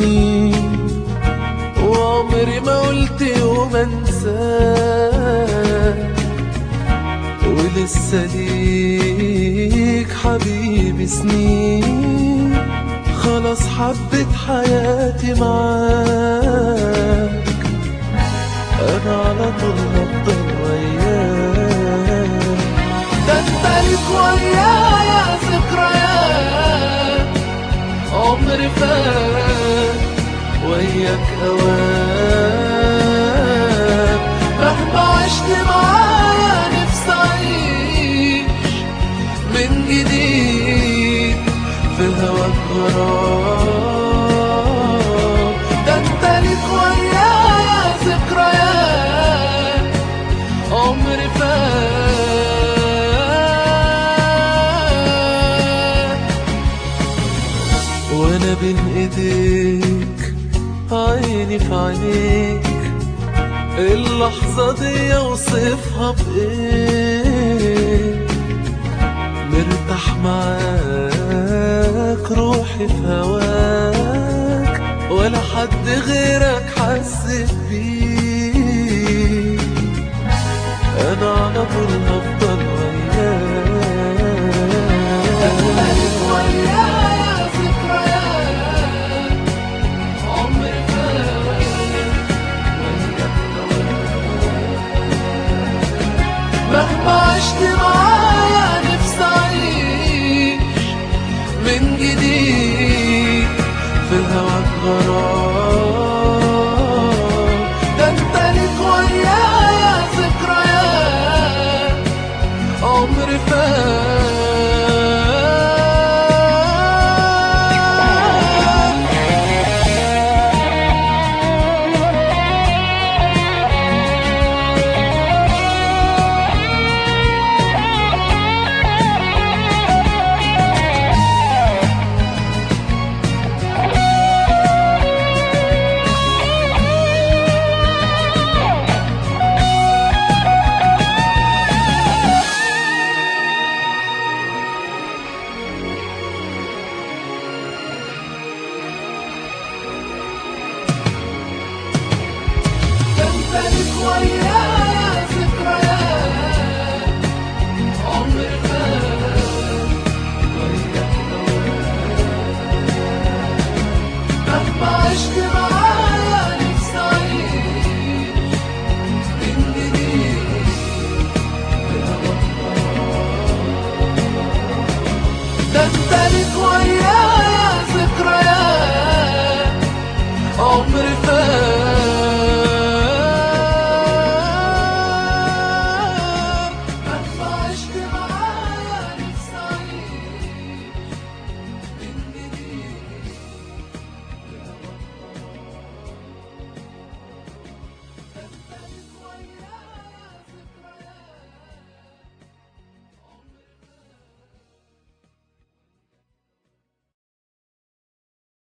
سنين وعمري ما قلت يوم انساك ولسه ليك حبيبي سنين خلاص حبيت حياتي معاك انا على طول هفضل وياك ده انت ليك ويايا ذكريات عمري فات وياك اوقات مهما عشت معايا نفسي اعيش من جديد في هواك غرام ده انت ليك ويايا ذكريات عمري فات وانا بين ايديك عيني في عينيك اللحظة دي اوصفها بايه مرتاح معاك روحي في هواك ولا حد غيرك حسيت بيه انا على طول هفضل وياك ويايا ذكريات عمري مهما عشت معايا نفسي اعيش من جديد في هواك غرام ده انت ليك ويايا ذكريات عمري فات ده انت ليك ويايا ذكريات عمري فات وياك مهما عشت معايا